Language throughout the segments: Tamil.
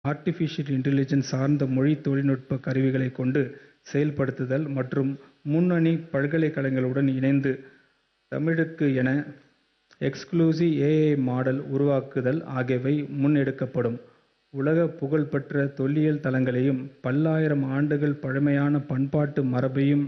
ஆர்டிபிஷியல் இன்டெலிஜென்ஸ் சார்ந்த மொழி தொழில்நுட்ப கருவிகளைக் கொண்டு செயல்படுத்துதல் மற்றும் முன்னணி பல்கலைக்கழகங்களுடன் இணைந்து தமிழுக்கு என எக்ஸ்க்ளூசிவ் ஏஐ மாடல் உருவாக்குதல் ஆகியவை முன்னெடுக்கப்படும். உலகப் புகழ்பெற்ற தொல்லியல் தளங்களையும், பல்லாயிரம் ஆண்டுகள் பழமையான பண்பாட்டு மரபையும்,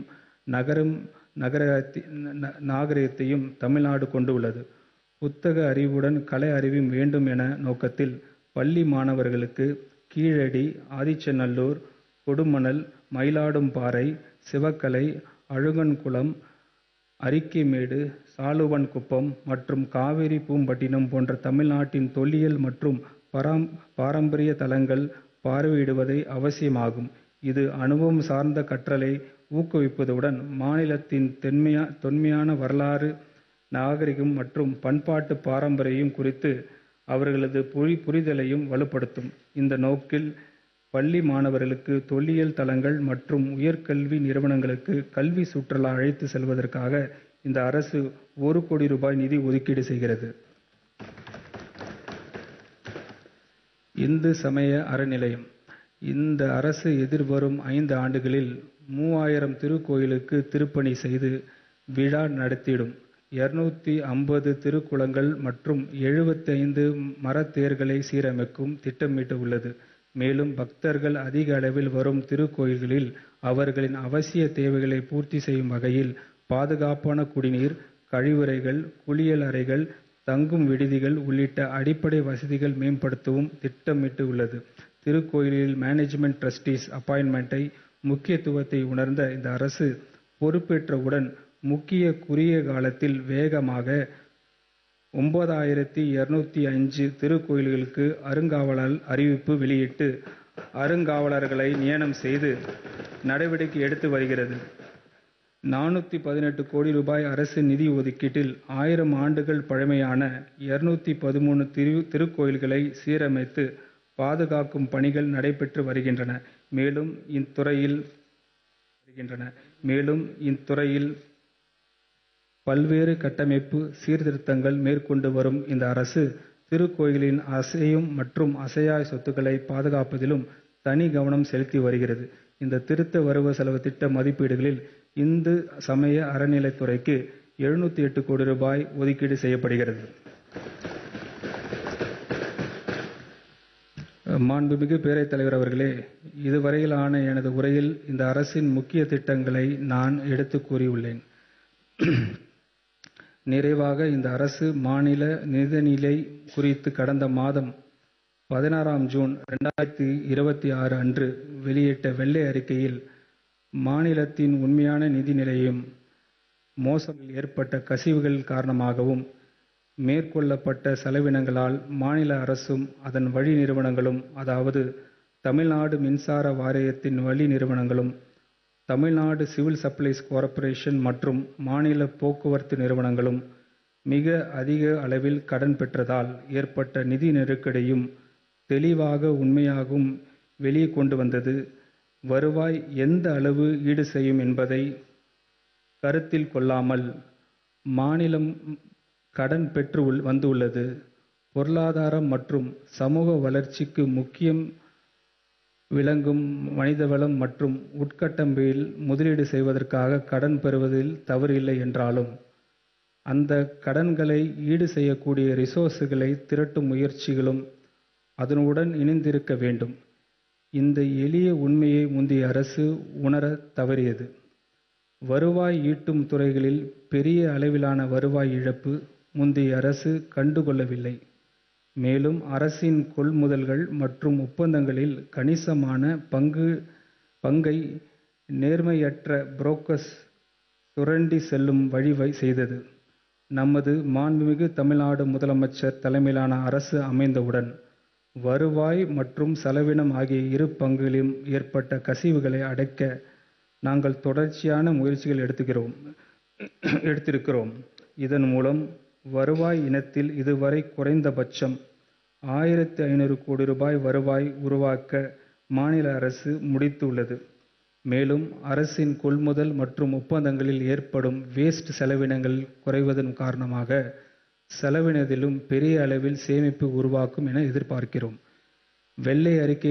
நாகரிகத்தையும் தமிழ்நாடு கொண்டுள்ளது. புத்தக அறிவுடன் கலை அறிவும் வேண்டும் என்ற நோக்கத்தில் பள்ளி மாணவர்களுக்கு கீழடி, ஆதிச்சநல்லூர், கொடுமணல், மயிலாடும்பாறை, சிவகளை, அழுகன்குளம், அரிக்கைமேடு, சாலுவன்குப்பம் மற்றும் காவிரி பூம்பட்டினம் போன்ற தமிழ்நாட்டின் தொல்லியல் மற்றும் பாரம்பரிய தலங்களை பார்வையிடுவது அவசியமாகும். இது அனுபவம் சார்ந்த கற்றலை ஊக்குவிப்பதுடன், மாநிலத்தின் தொன்மையான வரலாறு, நாகரிகம் மற்றும் பண்பாட்டு பாரம்பரியம் குறித்த அவர்களது புரிதலையும் வலுப்படுத்தும். இந்த நோக்கில் பள்ளி மாணவர்களை தொல்லியல் தலங்கள் மற்றும் உயர்கல்வி நிறுவனங்களுக்கு கல்வி சுற்றுலா அழைத்துச் செல்வதற்காக இந்த அரசு ஒரு கோடி ரூபாய் நிதி ஒதுக்கீடு செய்கிறது. இந்து சமய அறநிலையம் இந்த அரசு எதிர்வரும் ஐந்து ஆண்டுகளில் மூவாயிரம் திருக்கோயில்களுக்கு திருப்பணி செய்து விழா நடத்திடும். இருநூற்று ஐம்பது திருக்குளங்கள் மற்றும் எழுபத்தைந்து மரத்தேர்களை சீரமைக்கவும் திட்டமிட்டுள்ளது. மேலும், பக்தர்கள் அதிக அளவில் வரும் திருக்கோயில்களில் அவர்களின் அவசிய தேவைகளை பூர்த்தி செய்யும் வகையில் பாதுகாப்பான குடிநீர், கழிவறைகள், குளியல் அறைகள், தங்கும் விடுதிகள் உள்ளிட்ட அடிப்படை வசதிகளை மேம்படுத்தவும் திட்டமிட்டுள்ளது. திருக்கோயில் மேனேஜ்மென்ட் டிரஸ்டீஸ் அப்பாயின்ட்மென்ட் முக்கியத்துவத்தை உணர்ந்த இந்த அரசு பொறுப்பேற்றவுடன் குறுகிய காலத்தில் வேகமாக ஒன்பதாயிரத்து இருநூற்று ஐந்து திருக்கோயில்களுக்கு அறங்காவலர் அறிவிப்பு வெளியிட்டு அறங்காவலர்களை நியமனம் செய்து நடவடிக்கை எடுத்து வருகிறது. நானூற்று பதினெட்டு கோடி ரூபாய் அரசு நிதி ஒதுக்கீட்டில் ஆயிரம் ஆண்டுகள் பழமையான இருநூற்று பதிமூன்று திருக்கோயில்களை சீரமைத்து பாதுகாக்கும் பணிகள் நடைபெற்று வருகின்றன. மேலும், இத்துறையில் பல்வேறு கட்டமைப்பு சீர்திருத்தங்களை மேற்கொண்டு வரும் இந்த அரசு, திருக்கோயில்களின் அசையும் மற்றும் அசையா சொத்துக்களை பாதுகாப்பதிலும் தனி கவனம் செலுத்தி வருகிறது. இந்த திருத்த வரவு செலவு திட்ட மதிப்பீடுகளில் இந்து சமய அறநிலையத்துறைக்கு எழுநூற்று எட்டு கோடி ரூபாய் ஒதுக்கீடு செய்யப்படுகிறது. மாண்புமிகு பேரவைத் தலைவர் அவர்களே, இதுவரையிலான எனது உரையில் இந்த அரசின் முக்கிய திட்டங்களை நான் எடுத்துக் கூறியுள்ளேன். நிறைவாக, இந்த அரசு மாநில நிதிநிலை குறித்து கடந்த மாதம் பதினாறாம் ஜூன் இரண்டாயிரத்து இருபத்தாறு அன்று வெளியிட்ட வெள்ளை அறிக்கையில், மாநிலத்தின் உண்மையான நிதி நிலையையும், மோசடிகளில் ஏற்பட்ட கசிவுகள் காரணமாகவும் மேற்கொள்ளப்பட்ட செலவினங்களால் மாநில அரசும், அதன் வழி நிறுவனங்களும் அதாவது தமிழ்நாடு மின்சார வாரியத்தின் வழி நிறுவனங்களும், தமிழ்நாடு சிவில் சப்ளைஸ் கார்ப்பரேஷன் மற்றும் மாநில போக்குவரத்து நிறுவனங்களும் மிக அதிக அளவில் கடன் பெற்றதால் ஏற்பட்ட நிதி நெருக்கடியையும் தெளிவாகவும் உண்மையாகவும் வெளியே கொண்டு வந்தது. வருவாய் எந்த அளவு ஈடு செய்யும் என்பதை கருத்தில் கொள்ளாமல் மாநிலம் கடன் பெற்று வந்துள்ளது. பொருளாதார மற்றும் சமூக வளர்ச்சிக்கு முக்கியம் விளங்கும் மனிதவளம் மற்றும் உட்கட்டமைப்பில் முதலீடு செய்வதற்காக கடன் பெறுவதில் தவறு இல்லை என்றாலும், அந்த கடன்களை ஈடு செய்யக்கூடிய ரிசோர்ஸ்களை திரட்டும் முயற்சிகளும் அதனுடன் இணைந்திருக்க வேண்டும். இந்த எளிய உண்மையை முந்தைய அரசு உணரத் தவறியது. வருவாய் ஈட்டும் துறைகளில் பெரிய அளவிலான வருவாய் இழப்பை முந்தைய அரசு கண்டு கொள்ளவில்லை. மேலும், அரசின் கொள்முதல்கள் மற்றும் ஒப்பந்தங்களில் கணிசமான பங்கை நேர்மையற்ற புரோக்கர்ஸ் சுரண்டி செல்ல வழி செய்தது. நமது மாண்புமிகு தமிழ்நாடு முதலமைச்சர் தலைமையிலான அரசு அமைந்தவுடன், வருவாய் மற்றும் செலவினம் ஆகிய இரு பங்குகளிலும் ஏற்பட்ட கசிவுகளை அடைக்க நாங்கள் தொடர்ச்சியான முயற்சிகளை எடுத்திருக்கிறோம். இதன் மூலம் வருவாய் ஈனத்தில் இதுவரை குறைந்தபட்சம் ஆயிரத்து ஐந்நூறு கோடி ரூபாய் வருவாயை உருவாக்க மாநில அரசு முடித்துள்ளது. மேலும், அரசின் கொள்முதல் மற்றும் ஒப்பந்தங்களில் ஏற்படும் வேஸ்ட் செலவினங்கள் குறைவதன் காரணமாக செலவினத்திலும் பெரிய அளவில் சேமிப்பு உருவாகும் என எதிர்பார்க்கிறோம். வெள்ளை அறிக்கை